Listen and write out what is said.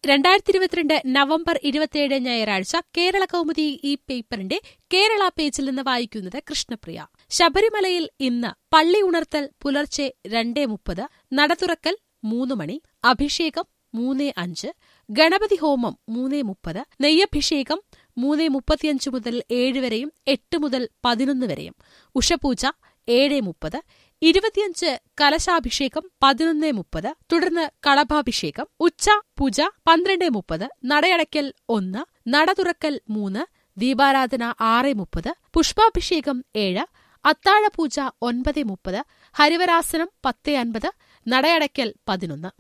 രണ്ടായിരത്തി ഇരുപത്തിരണ്ട് നവംബർ ഇരുപത്തിയേഴ് ഞായറാഴ്ച കേരള കൗമുദി ഈ പേപ്പറിന്റെ കേരള പേജിൽ നിന്ന് വായിക്കുന്നത് കൃഷ്ണപ്രിയ ശബരിമലയിൽ ഇന്ന് പള്ളി ഉണർത്തൽ പുലർച്ചെ രണ്ടേ മുപ്പത് നടതുറക്കൽ മൂന്ന് മണി അഭിഷേകം മൂന്ന് അഞ്ച് ഗണപതി ഹോമം മൂന്ന് മുപ്പത് നെയ്യഭിഷേകം മൂന്ന് മുപ്പത്തിയഞ്ച് മുതൽ ഏഴ് വരെയും എട്ട് മുതൽ പതിനൊന്ന് വരെയും ഉഷപൂജ ഏഴ് മുപ്പത് ഇരുപത്തിയഞ്ച് കലശാഭിഷേകം പതിനൊന്ന് മുപ്പത് തുടർന്ന് കളഭാഭിഷേകം ഉച്ച പൂജ പന്ത്രണ്ട് മുപ്പത് നടയടയ്ക്കൽ ഒന്ന് നട തുറക്കൽ മൂന്ന് ദീപാരാധന ആറ് മുപ്പത് പുഷ്പാഭിഷേകം ഏഴ് അത്താഴപൂജ ഒൻപത് മുപ്പത് ഹരിവരാസനം പത്ത് അൻപത് നടയടയ്ക്കൽ പതിനൊന്ന്